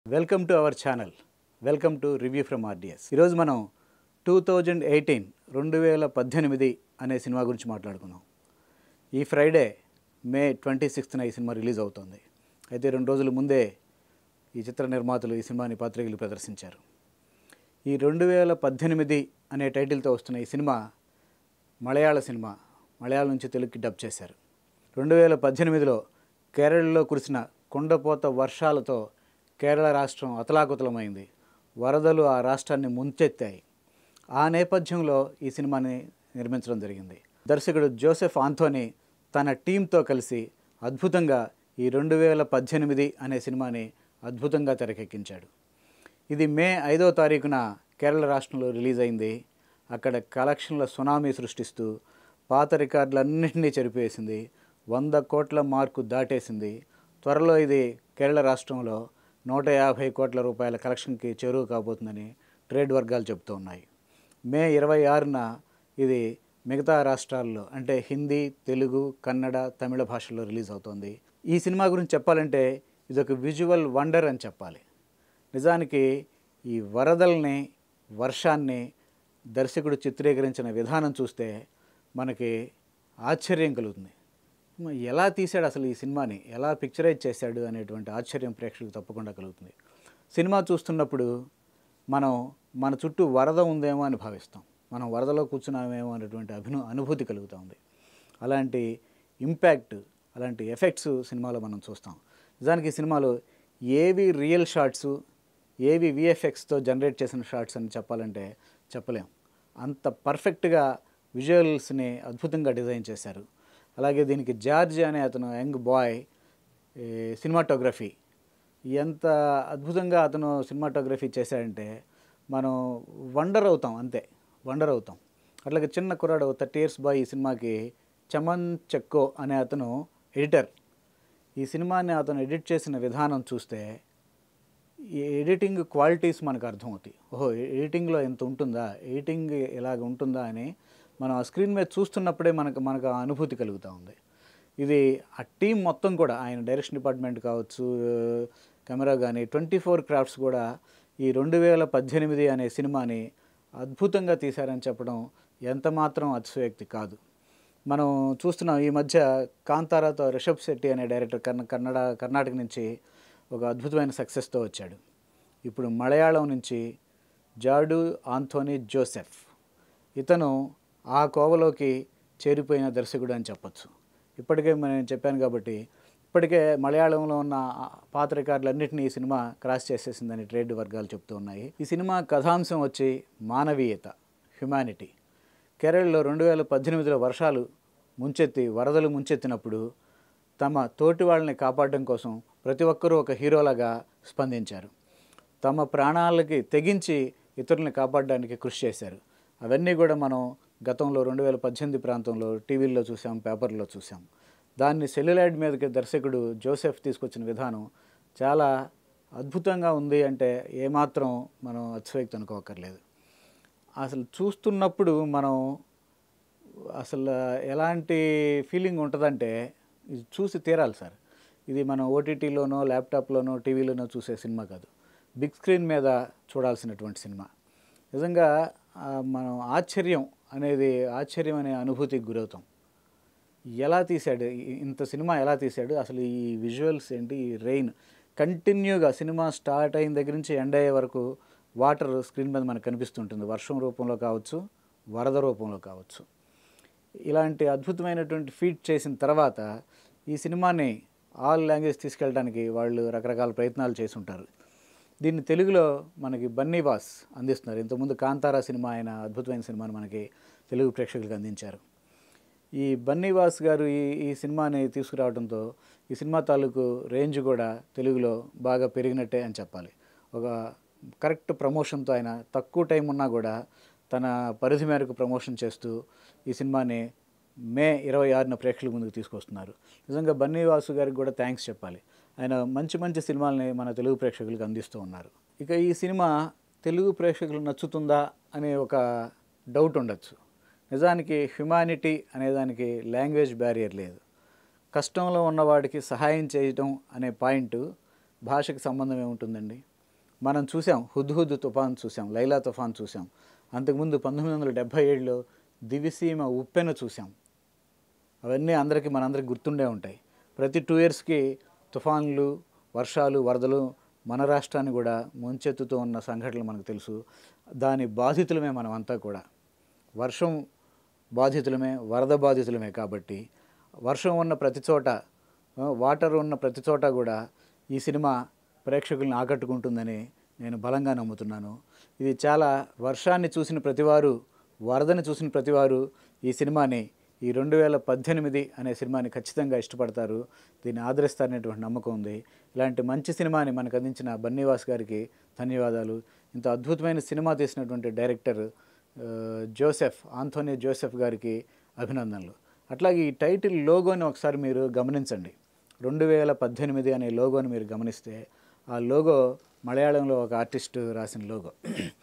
welcome to our channel welcome to review from RDS ఈరోజు మనం two thousand eighteen రెండు వేల పద్దెనిమిది అనే సినిమా గురించి మాట్లాడుకుందాం ఈ ఫ్రైడే మే ట్వంటీ సిక్స్త్న ఈ సినిమా రిలీజ్ అవుతుంది అయితే రెండు రోజుల ముందే ఈ చిత్ర నిర్మాతలు ఈ సినిమాని పత్రికలు ప్రదర్శించారు ఈ రెండు వేల పద్దెనిమిది అనే టైటిల్తో వస్తున్న ఈ సినిమా మలయాళ సినిమా మలయాళం నుంచి తెలుగుకి డబ్ చేశారు రెండు వేల పద్దెనిమిదిలో కేరళలో కురిసిన కుండపోత వర్షాలతో కేరళ రాష్ట్రం అతలాకుతలమైంది వరదలు ఆ రాష్ట్రాన్ని ముంచెత్తాయి ఆ నేపథ్యంలో ఈ సినిమాని నిర్మించడం జరిగింది దర్శకుడు జోసెఫ్ ఆంథోనీ తన టీంతో కలిసి అద్భుతంగా ఈ రెండు వేల పద్దెనిమిది అనే సినిమాని అద్భుతంగా తెరకెక్కించాడు ఇది మే ఐదో తారీఖున కేరళ రాష్ట్రంలో రిలీజ్ అయింది అక్కడ కలెక్షన్ల సునామీ సృష్టిస్తూ పాత రికార్డులన్నింటినీ చెరిపేసింది వంద కోట్ల మార్కు దాటేసింది త్వరలో ఇది కేరళ రాష్ట్రంలో నూట యాభై కోట్ల రూపాయల కలెక్షన్కి చేరువ కాబోతుందని ట్రేడ్ వర్గాలు చెబుతూ ఉన్నాయి మే ఇరవై ఆరున ఇది మిగతా రాష్ట్రాల్లో అంటే హిందీ తెలుగు కన్నడ తమిళ భాషల్లో రిలీజ్ అవుతోంది ఈ సినిమా గురించి చెప్పాలంటే ఇది ఒక విజువల్ వండర్ అని చెప్పాలి నిజానికి ఈ వరదల్ని వర్షాన్ని దర్శకుడు చిత్రీకరించిన విధానం చూస్తే మనకి ఆశ్చర్యం కలుగుతుంది మ- ఎలా తీశాడు అసలు ఈ సినిమాని ఎలా పిక్చరైజ్ చేశాడు అనేటువంటి ఆశ్చర్యం ప్రేక్షకులకు తప్పకుండా కలుగుతుంది సినిమా చూస్తున్నప్పుడు మనం మన చుట్టూ వరద ఉందేమో అని భావిస్తాం మనం వరదలో కూర్చున్నామేమో అనేటువంటి అభిను అనుభూతి కలుగుతూ ఉంది అలాంటి ఇంపాక్ట్ అలాంటి ఎఫెక్ట్స్ సినిమాలో మనం చూస్తాం నిజానికి ఈ సినిమాలో ఏవి రియల్ షాట్స్ ఏవి విఎఫ్ఎక్స్తో జనరేట్ చేసిన షాట్స్ అని చెప్పాలంటే చెప్పలేం అంత పర్ఫెక్ట్గా విజువల్స్ని అద్భుతంగా డిజైన్ చేశారు అలాగే దీనికి జార్జ్ అనే అతను యంగ్ బాయ్ సినిమాటోగ్రఫీ ఎంత అద్భుతంగా అతను సినిమాటోగ్రఫీ చేశాడంటే మనం వండర్ అవుతాం అంతే వండర్ అవుతాం అట్లాగే చిన్న కుర్రాడు థర్టీ ఇయర్స్ బాయ్ ఈ సినిమాకి చమన్ చెక్కో అనే అతను ఎడిటర్ ఈ సినిమాని అతను ఎడిట్ చేసిన విధానం చూస్తే ఈ ఎడిటింగ్ క్వాలిటీస్ మనకు అర్థమవుతాయి ఓహో ఎడిటింగ్లో ఎంత ఉంటుందా ఎడిటింగ్ ఇలాగ ఉంటుందా అని మనం ఆ స్క్రీన్ మీద చూస్తున్నప్పుడే మనకు మనకు ఆ అనుభూతి కలుగుతూ ఉంది ఇది ఆ టీం మొత్తం కూడా ఆయన డైరెక్షన్ డిపార్ట్మెంట్ కావచ్చు కెమెరా కానీ ట్వంటీ ఫోర్ క్రాఫ్ట్స్ కూడా ఈ రెండు వేల పద్దెనిమిది అనే సినిమాని అద్భుతంగా తీశారని చెప్పడం ఎంత మాత్రం అతిశయోక్తి కాదు మనం చూస్తున్నాం ఈ మధ్య కాంతారాతో రిషబ్ శెట్టి అనే డైరెక్టర్ కన్న కన్నడ కర్ణాటక నుంచి ఒక అద్భుతమైన సక్సెస్తో వచ్చాడు ఇప్పుడు మలయాళం నుంచి జాడు ఆంథోనీ జోసెఫ్ ఇతను ఆ కోవలోకి చేరిపోయిన దర్శకుడు అని చెప్పొచ్చు ఇప్పటికే నేను చెప్పాను కాబట్టి ఇప్పటికే మలయాళంలో ఉన్న ఆ పాత రికార్డులన్నింటినీ ఈ సినిమా క్రాస్ చేసేసిందని ట్రేడ్ వర్గాలు చెప్తూ ఉన్నాయి ఈ సినిమా కథాంశం వచ్చి మానవీయత హ్యుమానిటీ కేరళలో రెండు వేల పద్దెనిమిదిలో వర్షాలు ముంచెత్తి వరదలు ముంచెత్తినప్పుడు తమ తోటి వాళ్ళని కాపాడడం కోసం ప్రతి ఒక్కరూ ఒక హీరోలాగా స్పందించారు తమ ప్రాణాలకి తెగించి ఇతరుల్ని కాపాడడానికి కృషి చేశారు అవన్నీ కూడా మనం గతంలో రెండు వేల పద్దెనిమిది ప్రాంతంలో టీవీల్లో చూసాం పేపర్లో చూసాం దాన్ని సెల్యులైడ్ మీదకి దర్శకుడు జోసెఫ్ తీసుకొచ్చిన విధానం చాలా అద్భుతంగా ఉంది అంటే ఏమాత్రం మనం అతిశయోక్తి అనుకోకర్లేదు అసలు చూస్తున్నప్పుడు మనం అసలు ఎలాంటి ఫీలింగ్ ఉంటుందంటే ఇది చూసి తీరాలి సార్ ఇది మనం ఓటీటీలోనో ల్యాప్టాప్లోనో టీవీలోనో చూసే సినిమా కాదు బిగ్ స్క్రీన్ మీద చూడాల్సినటువంటి సినిమా నిజంగా ఆ, మనం ఆశ్చర్యం అనేది ఆశ్చర్యం అనే అనుభూతికి గురవుతాం ఎలా తీశాడు ఈ- ఇంత సినిమా ఎలా తీశాడు అసలు ఈ విజువల్స్ ఏంటి ఈ రెయిన్ కంటిన్యూగా సినిమా స్టార్ట్ అయిన దగ్గర నుంచి ఎండ్ అయ్యే వరకు వాటర్ స్క్రీన్ మీద మనకు కనిపిస్తుంటుంది వర్షం రూపంలో కావచ్చు వరద రూపంలో కావచ్చు ఇలాంటి అద్భుతమైనటువంటి ఫీట్ చేసిన తర్వాత ఈ సినిమాని ఆల్ లాంగ్వేజ్ తీసుకెళ్ళడానికి వాళ్ళు రకరకాల ప్రయత్నాలు చేసి ఉంటారు దీన్ని తెలుగులో మనకి బన్నీవాస్ అందిస్తున్నారు ఇంతకుముందు కాంతారా సినిమా ఆయన అద్భుతమైన సినిమాని మనకి తెలుగు ప్రేక్షకులకు అందించారు ఈ బన్నీవాస్ గారు ఈ ఈ సినిమాని తీసుకురావడంతో ఈ సినిమా తాలూకు రేంజ్ కూడా తెలుగులో బాగా పెరిగినట్టే అని చెప్పాలి ఒక కరెక్ట్ ప్రమోషన్తో ఆయన తక్కువ టైం ఉన్నా కూడా తన పరిధి మేరకు ప్రమోషన్ చేస్తూ ఈ సినిమాని మే ఇరవై ఆరున ప్రేక్షకుల ముందుకు తీసుకొస్తున్నారు నిజంగా బన్నీవాసు గారికి కూడా థ్యాంక్స్ చెప్పాలి ఆయన మంచి మంచి సినిమాల్ని మన తెలుగు ప్రేక్షకులకు అందిస్తూ ఉన్నారు ఇక ఈ సినిమా తెలుగు ప్రేక్షకులు నచ్చుతుందా అనే ఒక డౌట్ ఉండొచ్చు నిజానికి హ్యుమానిటీ అనేదానికి లాంగ్వేజ్ బ్యారియర్ లేదు కష్టంలో ఉన్నవాడికి సహాయం చేయటం అనే పాయింట్ భాషకి సంబంధం ఏముంటుందండి మనం చూసాం హుద్హుద్ తుఫాన్ చూసాం లైలా తుఫాన్ చూసాం అంతకుముందు పంతొమ్మిది వందల డెబ్భై ఏడులో దివిసీమ ఉప్పెన చూసాం అవన్నీ అందరికీ మనందరికి గుర్తుండే ఉంటాయి ప్రతి టూ ఇయర్స్కి తుఫాన్లు వర్షాలు వరదలు మన రాష్ట్రాన్ని కూడా ముంచెత్తుతూ ఉన్న సంఘటనలు మనకు తెలుసు దాని బాధితులమే మనం అంతా కూడా వర్షం బాధితులమే వరద బాధితులమే కాబట్టి వర్షం ఉన్న ప్రతి చోట ఆ, వాటర్ ఉన్న ప్రతి చోట కూడా ఈ సినిమా ప్రేక్షకుల్ని ఆకట్టుకుంటుందని నేను బలంగా నమ్ముతున్నాను ఇది చాలా వర్షాన్ని చూసిన ప్రతివారు వరదని చూసిన ప్రతివారు ఈ సినిమాని ఈ రెండు వేల పద్దెనిమిది అనే సినిమాని ఖచ్చితంగా ఇష్టపడతారు దీన్ని ఆదరిస్తారనేటువంటి నమ్మకం ఉంది ఇలాంటి మంచి సినిమాని మనకు అందించిన బన్నీవాస్ గారికి ధన్యవాదాలు ఇంత అద్భుతమైన సినిమా తీసినటువంటి డైరెక్టర్ ఆ, జోసెఫ్ ఆంథోనీ జోసెఫ్ గారికి అభినందనలు అట్లాగే ఈ టైటిల్ లోగోని ఒకసారి మీరు గమనించండి రెండు వేల పద్దెనిమిది అనే లోగోని మీరు గమనిస్తే ఆ లోగో మలయాళంలో ఒక ఆర్టిస్ట్ రాసిన లోగో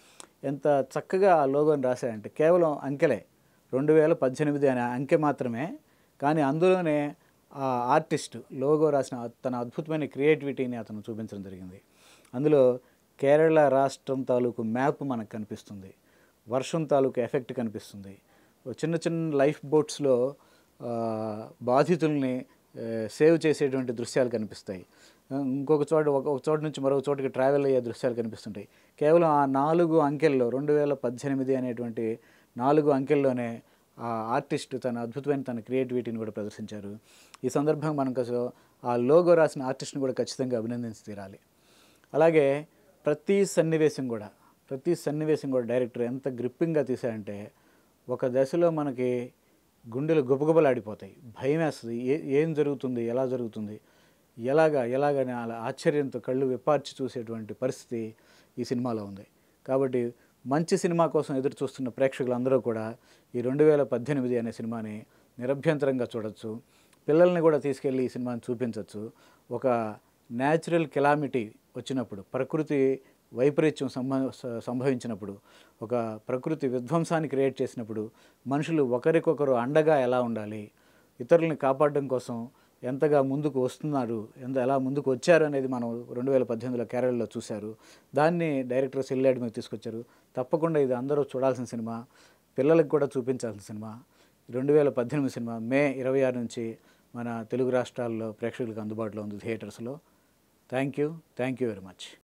ఎంత చక్కగా ఆ లోగోని రాశాడంటే కేవలం అంకెలే రెండు వేల పద్దెనిమిది అనే అంకె మాత్రమే కానీ అందులోనే ఆ ఆర్టిస్ట్ లోగో రాసిన తన అద్భుతమైన క్రియేటివిటీని అతను చూపించడం జరిగింది అందులో కేరళ రాష్ట్రం తాలూకు మ్యాప్ మనకు కనిపిస్తుంది వర్షం తాలూకు ఎఫెక్ట్ కనిపిస్తుంది ఓ చిన్న చిన్న లైఫ్ బోట్స్లో ఆ, బాధితుల్ని ఆ, సేవ్ చేసేటువంటి దృశ్యాలు కనిపిస్తాయి ఆ, ఇంకొక చోట ఒక ఒక చోట నుంచి మరొక చోటకి ట్రావెల్ అయ్యే దృశ్యాలు కనిపిస్తుంటాయి కేవలం ఆ నాలుగు అంకెల్లో రెండు వేల పద్దెనిమిది అనేటువంటి నాలుగు అంకెల్లోనే ఆ ఆర్టిస్ట్ తన అద్భుతమైన తన క్రియేటివిటీని కూడా ప్రదర్శించారు ఈ సందర్భంగా మనం అసలు ఆ లోగో రాసిన ఆర్టిస్ట్ని కూడా ఖచ్చితంగా అభినందించి తీరాలి అలాగే ప్రతి సన్నివేశం కూడా ప్రతి సన్నివేశం కూడా డైరెక్టర్ ఎంత గ్రిప్పింగ్గా తీశారంటే ఒక దశలో మనకి గుండెలు గుబగుబలాడిపోతాయి భయం వేస్తుంది ఏ ఏం జరుగుతుంది ఎలా జరుగుతుంది ఎలాగా ఎలాగని అలా ఆశ్చర్యంతో కళ్ళు విప్పార్చి చూసేటువంటి పరిస్థితి ఈ సినిమాలో ఉంది కాబట్టి మంచి సినిమా కోసం ఎదురు చూస్తున్న ప్రేక్షకులందరూ కూడా ఈ రెండు వేల పద్దెనిమిది అనే సినిమాని నిరభ్యంతరంగా చూడొచ్చు పిల్లల్ని కూడా తీసుకెళ్ళి ఈ సినిమాని చూపించవచ్చు ఒక న్యాచురల్ కెలామిటీ వచ్చినప్పుడు ప్రకృతి వైపరీత్యం సంభ స- సంభవించినప్పుడు ఒక ప్రకృతి విధ్వంసాన్ని క్రియేట్ చేసినప్పుడు మనుషులు ఒకరికొకరు అండగా ఎలా ఉండాలి ఇతరులని కాపాడడం కోసం ఎంతగా ముందుకు వస్తున్నారు ఎంత ఎలా ముందుకు వచ్చారు అనేది మనం రెండు వేల పద్దెనిమిదిలో కేరళలో చూశారు దాన్ని డైరెక్టర్ సిల్లాడి మీద తీసుకొచ్చారు తప్పకుండా ఇది అందరూ చూడాల్సిన సినిమా పిల్లలకు కూడా చూపించాల్సిన సినిమా రెండు వేల పద్దెనిమిది సినిమా మే ఇరవై ఆరు నుంచి మన తెలుగు రాష్ట్రాల్లో ప్రేక్షకులకు అందుబాటులో ఉంది థియేటర్స్లో thank you thank you very much